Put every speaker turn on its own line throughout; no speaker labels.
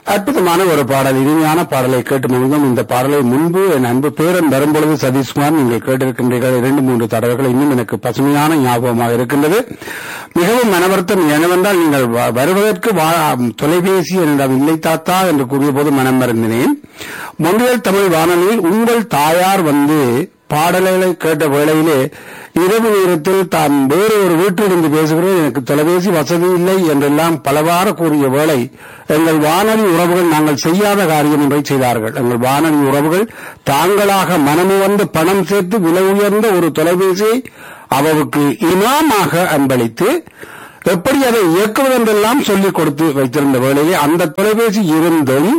அற்புதமான ஒரு பாடல் இனிமையான பாடலை கேட்டு மகிழ்ந்தோம் இந்த பாடலை முன்பு என் அன்பு பேரன் வரும்பொழுது சதீஷ்குமார் நீங்கள் கேட்டிருக்கின்றீர்கள் இரண்டு மூன்று தடவைகள் இன்னும் எனக்கு பசுமையான ஞாபகமாக இருக்கின்றது மிகவும் மனவருத்தம் என்னவென்றால் நீங்கள் வ- வருவதற்கு வா- தொலைபேசி என்னிடம் இல்லை தாத்தா என்று கூறிய போது மனம் மறந்தினேன் மொழியல் தமிழ் வானொலியில் உங்கள் தாயார் வந்து பாடல்களை கேட்ட வேளையிலே இரவு நேரத்தில் தான் வேறு ஒரு வீட்டிலிருந்து பேசுகிறேன் எனக்கு தொலைபேசி வசதி இல்லை என்றெல்லாம் பலவாறு கூறிய வேளை எங்கள் வானொலி உறவுகள் நாங்கள் செய்யாத காரியம் ஒன்றை செய்தார்கள் எங்கள் வானொலி உறவுகள் தாங்களாக மனமு வந்து பணம் சேர்த்து விலை உயர்ந்த ஒரு தொலைபேசியை அவருக்கு இனாமாக அன்பளித்து எப்படி அதை இயக்குவது என்றெல்லாம் சொல்லிக் கொடுத்து வைத்திருந்த வேளையிலே அந்த தொலைபேசி இருந்தும்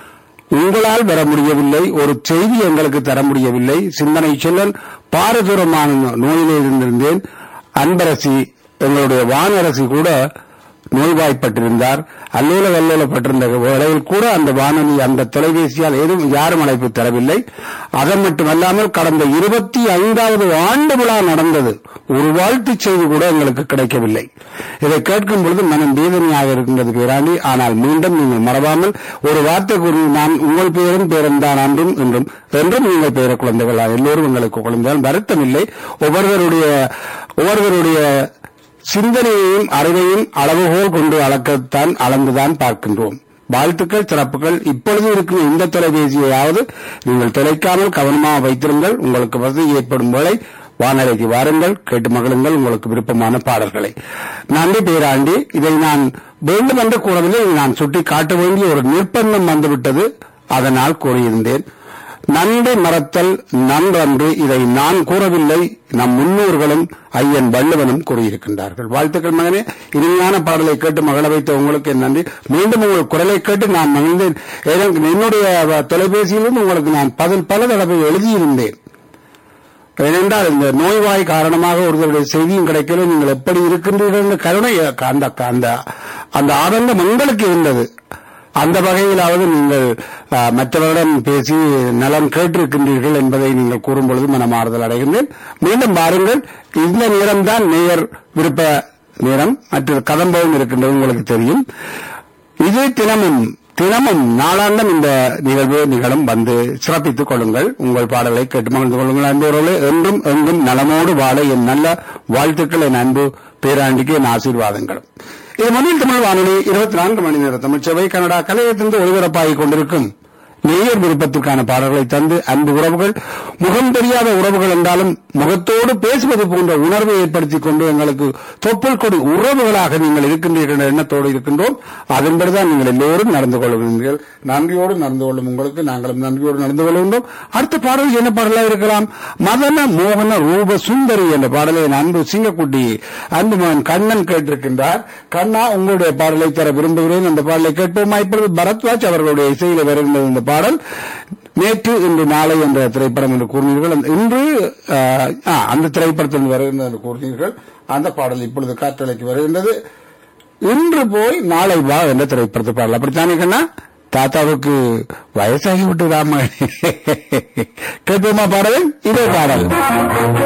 உங்களால் வர முடியவில்லை ஒரு செய்தி எங்களுக்கு தர முடியவில்லை சிந்தனை செல்லன் பாரதூரமான நோயிலே இருந்திருந்தேன் அன்பரசி எங்களுடைய வானரசி கூட நோய்வாய்ப்பட்டிருந்தார் அல்லோல வல்லோலப்பட்டிருந்த வேளையில் கூட அந்த வானொலி அந்த தொலைபேசியால் எதுவும் யாரும் அழைப்பு தரவில்லை அது மட்டுமல்லாமல் கடந்த இருபத்தி ஐந்தாவது ஆண்டு விழா நடந்தது ஒரு வாழ்த்துச் செய்தி கூட எங்களுக்கு கிடைக்கவில்லை இதை கேட்கும் பொழுது மனம் வேதனையாக இருக்கின்றது பேராண்டி ஆனால் மீண்டும் நீங்கள் மறவாமல் ஒரு வார்த்தை கூறி நான் உங்கள் பெயரும் பேரும் தான் அன்றும் என்றும் என்றும் நீங்கள் பெயர குழந்தைகள் எல்லோரும் உங்களுக்கு குழந்தைகள் வருத்தம் இல்லை ஒவ்வொருவருடைய ஒவ்வொருவருடைய சிந்தனையையும் அறிவையும் அளவுகோல் கொண்டு அளக்கத்தான் அளந்துதான் பார்க்கின்றோம் வாழ்த்துக்கள் சிறப்புகள் இப்பொழுது இருக்கும் இந்த தொலைபேசியையாவது நீங்கள் தொலைக்காமல் கவனமாக வைத்திருங்கள் உங்களுக்கு வசதி ஏற்படும் வேளை வானொலிக்கு வாருங்கள் கேட்டு மகிழுங்கள் உங்களுக்கு விருப்பமான பாடல்களை நன்றி பேராண்டி இதை நான் வேண்டும் என்று கூறவில்லை இதை நான் சுட்டி காட்ட வேண்டிய ஒரு நிர்பந்தம் வந்துவிட்டது அதனால் கூறியிருந்தேன் நன்றி மறத்தல் நன்றன்று இதை நான் கூறவில்லை நம் முன்னோர்களும் ஐயன் வள்ளுவனும் கூறியிருக்கின்றார்கள் வாழ்த்துக்கள் மகனே இனிமையான பாடலை கேட்டு மகள வைத்த உங்களுக்கு என் நன்றி மீண்டும் உங்கள் குரலை கேட்டு நான் மகிழ்ந்தேன் எனக்கு என்னுடைய வ- தொலைபேசியிலிருந்து உங்களுக்கு நான் பதில் பல தடவை எழுதியிருந்தேன் ஏனென்றால் இந்த நோய்வாய் காரணமாக ஒருவருடைய செய்தியும் கிடைக்கல நீங்கள் எப்படி இருக்கின்றீர்கள் என்ற கருணை அந்த அந்த அந்த ஆனந்தம் உங்களுக்கு இருந்தது அந்த வகையிலாவது நீங்கள் ஆ, மற்றவரிடம் பேசி நலம் கேட்டிருக்கின்றீர்கள் என்பதை நீங்கள் கூறும் பொழுது மனமாறுதல் அடைகின்றேன் மீண்டும் பாருங்கள் இந்த நேரம்தான் மேயர் விருப்ப நேரம் மற்ற கதம்பவும் இருக்கின்றது உங்களுக்கு தெரியும் இது தினமும் தினமும் நாளாந்தம் இந்த நிகழ்வு நிகழும் வந்து சிறப்பித்துக் கொள்ளுங்கள் உங்கள் பாடலை கேட்டு மகிழ்ந்து கொள்ளுங்கள் அன்போர்களே என்றும் எங்கும் நலமோடு வாழ என் நல்ல வாழ்த்துக்கள் என் அன்பு பேராண்டிக்கு என் ஆசீர்வாதங்களும் இது மொழியில் தமிழ் வானொலி இருபத்தி நான்கு மணி நேர தமிழ்ச்சபை கனடா கலையத்திலிருந்து ஒளிபரப்பாகிக் கொண்டிருக்கும் நேயர் விருப்பத்திற்கான பாடல்களை தந்து அன்பு உறவுகள் முகம் தெரியாத உறவுகள் என்றாலும் முகத்தோடு பேசுவது போன்ற உணர்வை ஏற்படுத்திக் கொண்டு எங்களுக்கு தொப்புள் கொடி உறவுகளாக நீங்கள் இருக்கின்றீர்கள் என்ற எண்ணத்தோடு இருக்கின்றோம் அதன்படிதான் நீங்கள் எல்லோரும் நடந்து கொள்கிறீர்கள் நன்றியோடு நடந்து கொள்ளும் உங்களுக்கு நாங்களும் நன்றியோடு நடந்து கொள்கின்றோம் அடுத்த பாடல் என்ன பாடலாக இருக்கலாம் மதன மோகன ரூப சுந்தரி என்ற பாடலை என் அன்பு சிங்கக்குட்டி அன்பு மகன் கண்ணன் கேட்டிருக்கின்றார் கண்ணா உங்களுடைய பாடலை தர விரும்புகிறேன் அந்த பாடலை கேட்போமா இப்பொழுது பரத்வாஜ் அவர்களுடைய இசையில வருகின்றது இந்த பாடல் நேற்று இன்று நாளை என்ற திரைப்படம் என்று கூறினீர்கள் அந்த- இன்று ஆஹ், ஆ, அந்த திரைப்படத்தில் வருகின்றது என்று கூறினீர்கள் அந்த பாடல் இப்பொழுது காற்றலைக்கு வருகின்றது இன்று போய் நாளை வா என்ற திரைப்படத்தை பாடல் அப்படித்தானே கண்ணா தாத்தாவுக்கு வயசாகி விட்டு ராம கேட்போமா பாடல் இதே பாடல்